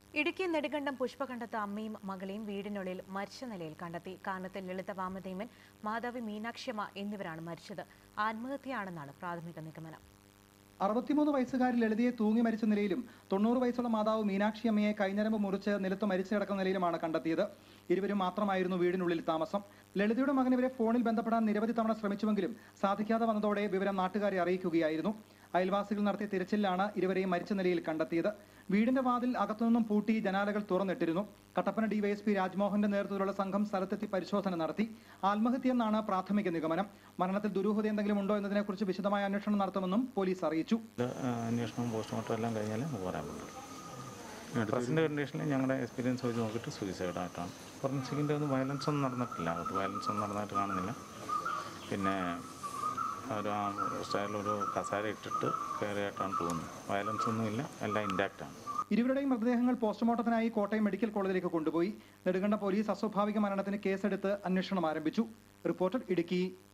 ഇടുക്കി നെടുങ്കണ്ടം പുഷ്പകണ്ഠത്ത് അമ്മയും മകളെയും വീടിനുള്ളിൽ മരിച്ച നിലയിൽ കണ്ടെത്തി കാനത്തിൽ ലളിത വാമദേവൻ മാതാവ് മീനാക്ഷിയമ്മ എന്നിവരാണ് മരിച്ചത് ആത്മഹത്യയാണെന്നാണ് പ്രാഥമിക നിഗമനം അറുപത്തിമൂന്ന് വയസ്സുകാരി ലളിതയെ തൂങ്ങി മരിച്ച നിലയിലും തൊണ്ണൂറ് വയസ്സുള്ള മാതാവ് മീനാക്ഷി അമ്മയെ കൈഞ്ഞരമ്പ് മുറിച്ച് നിലത്ത് മരിച്ചു കിടക്കുന്ന നിലയിലുമാണ് കണ്ടെത്തിയത് ഇരുവരും മാത്രമായിരുന്നു വീടിനുള്ളിൽ താമസം ലളിതയുടെ മകൻ ഇവരെ ഫോണിൽ ബന്ധപ്പെടാൻ നിരവധി തവണ ശ്രമിച്ചുവെങ്കിലും സാധിക്കാതെ വന്നതോടെ വിവരം നാട്ടുകാരെ അറിയിക്കുകയായിരുന്നു അയൽവാസികൾ നടത്തിയ തിരച്ചിലാണ് ഇരുവരെയും മരിച്ച നിലയിൽ കണ്ടെത്തിയത് വീടിന്റെ വാതിൽ അകത്തുനിന്നും പൂട്ടി ജനാലകൾ തുറന്നിട്ടിരുന്നു കട്ടപ്പന ഡിവൈഎസ്പി രാജ്മോഹന്റെ നേതൃത്വത്തിലുള്ള സംഘം സ്ഥലത്തെത്തി പരിശോധന നടത്തി ആത്മഹത്യയെന്നാണ് പ്രാഥമിക നിഗമനം മരണത്തിൽ ദുരൂഹത എന്തെങ്കിലും ഉണ്ടോ എന്നതിനെക്കുറിച്ച് വിശദമായ അന്വേഷണം നടത്തുമെന്നും പോലീസ് അറിയിച്ചു ഇത് അന്വേഷണവും പോസ്റ്റ്മോർട്ടം എല്ലാം കഴിഞ്ഞാലേ നമുക്ക് പറയാൻ പറ്റുള്ളൂ പ്രസന്റ് കണ്ടീഷനിൽ ഞങ്ങളുടെ എക്സ്പീരിയൻസ് വെച്ച് നോക്കിയിട്ട് സൂയിസൈഡ് ആയിട്ടാണ് ഫോറൻസിക്കിൻ്റെ ഒന്നും വയലൻസ് ഒന്നും നടന്നിട്ടില്ല അത് വയലൻസ് ഒന്നും നടന്നതായിട്ട് കാണുന്നില്ല പിന്നെ ഒരു ആ സ്റ്റൈൽ ഒരു കസാര ഇട്ടിട്ട് കയറിയായിട്ടാണ് തോന്നുന്നത് വയലൻസ് ഒന്നുമില്ല എല്ലാം ഇൻറ്റാക്റ്റ് ആണ് ഇരുവരുടെയും മൃതദേഹങ്ങൾ പോസ്റ്റ്മോർട്ടത്തിനായി കോട്ടയം മെഡിക്കൽ കോളേജിലേക്ക് കൊണ്ടുപോയി നെടുങ്കണ്ട പോലീസ് അസ്വാഭാവിക മരണത്തിന് കേസെടുത്ത് അന്വേഷണം ആരംഭിച്ചു റിപ്പോർട്ടർ ഇടുക്കി